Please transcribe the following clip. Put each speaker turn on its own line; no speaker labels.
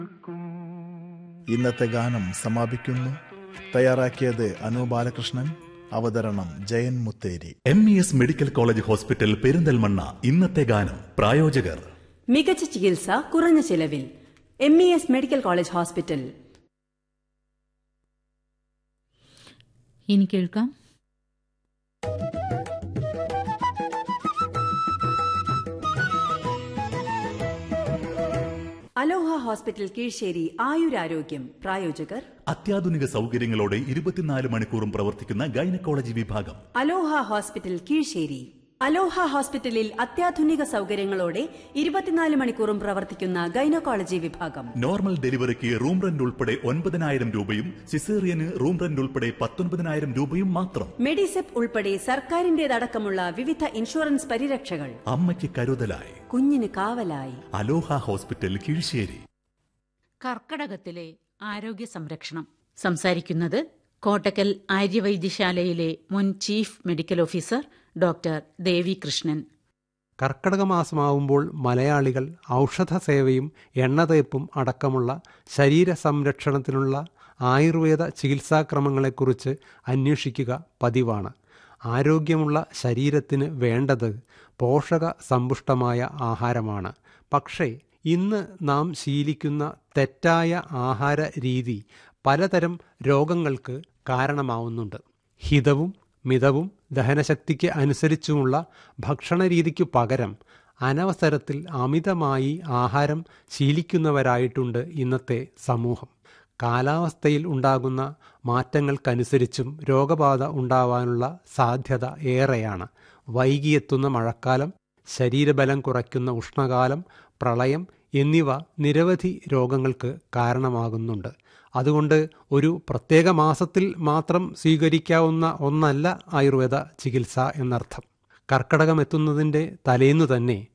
ഇന്നത്തെ ഗാനം സമാപിക്കുന്നു തയ്യാറാക്കിയത് അനു ബാലകൃഷ്ണൻ അവതരണം Jayan Mutheri
M E S medical college hospital Perinthalmanna ഇന്നത്തെ ഗാനം പ്രായോജകർ
മികച്ച ചികിത്സ കുറഞ്ഞ ചിലവിൽ M E S medical college hospital
ഇനി കേൾക്കാം
അലോഹ ഹോസ്പിറ്റൽ കീഴ്ശ്ശേരി ആയുരാരോഗ്യം പ്രായോജകർ
അത്യാധുനിക സൗകര്യങ്ങളോടെ ഇരുപത്തിനാല് മണിക്കൂറും പ്രവർത്തിക്കുന്ന ഗൈനക്കോളജി വിഭാഗം
അലോഹ ഹോസ്പിറ്റൽ കീഴ്ശ്ശേരി അലോഹ ഹോസ്പിറ്റലിൽ അത്യാധുനിക സൗകര്യങ്ങളോടെ ഇരുപത്തിനാല് മണിക്കൂറും പ്രവർത്തിക്കുന്ന ഗൈനക്കോളജി വിഭാഗം
നോർമൽ ഡെലിവറിക്ക് റൂം റെന്റ് ഉൾപ്പെടെ ഒൻപതിനായിരം രൂപയും സിസേറിയന് റൂം റെന്റ് ഉൾപ്പെടെ പത്തൊൻപതിനായിരം രൂപയും മാത്രം
മെഡിസെപ്പ് ഉൾപ്പെടെ സർക്കാരിന്റേതടക്കമുള്ള വിവിധ ഇൻഷുറൻസ് പരിരക്ഷകൾ
അമ്മയ്ക്ക് കരുതലായി
കുഞ്ഞിന് കാവലായി
അലോഹ ഹോസ്പിറ്റൽ കീഴ്ശ്ശേരി
കർക്കടകത്തിലെ ആരോഗ്യ സംരക്ഷണം സംസാരിക്കുന്നത് കോട്ടക്കൽ ആര്യവൈദ്യശാലയിലെ മുൻ chief medical officer doctor Devi Krishnan
കർക്കടക മാസമാവുമ്പോൾ മലയാളികൾ ഔഷധ സേവയും എണ്ണതേപ്പും അടക്കമുള്ള ശരീര സംരക്ഷണത്തിനുള്ള ആയുർവേദ ചികിത്സാക്രമങ്ങളെക്കുറിച്ച് അന്വേഷിക്കുക പതിവാണ് ആരോഗ്യമുള്ള ശരീരത്തിന് വേണ്ടത് പോഷക സമ്പുഷ്ടമായ ആഹാരമാണ് പക്ഷേ ഇന്ന് നാം ശീലിക്കുന്ന തെറ്റായ ആഹാര രീതി പലതരം രോഗങ്ങൾക്ക് കാരണമാവുന്നുണ്ട് ഹിതവും മിതവും ദഹനശക്തിക്ക് അനുസരിച്ചുമുള്ള ഭക്ഷണരീതിക്കു പകരം അനവസരത്തിൽ അമിതമായി ആഹാരം ശീലിക്കുന്നവരായിട്ടുണ്ട് ഇന്നത്തെ സമൂഹം കാലാവസ്ഥയിൽ ഉണ്ടാകുന്ന മാറ്റങ്ങൾക്കനുസരിച്ചും രോഗബാധ ഉണ്ടാവാനുള്ള സാധ്യത ഏറെയാണ് വൈകിയെത്തുന്ന മഴക്കാലം ശരീരബലം കുറയ്ക്കുന്ന ഉഷ്ണകാലം പ്രളയം എന്നിവ നിരവധി രോഗങ്ങൾക്ക് കാരണമാകുന്നുണ്ട് അതുകൊണ്ട് ഒരു പ്രത്യേക മാസത്തിൽ മാത്രം സ്വീകരിക്കാവുന്ന ഒന്നല്ല ആയുർവേദ ചികിത്സ എന്നർത്ഥം കർക്കടകം എത്തുന്നതിൻ്റെ തലേന്നു തന്നെ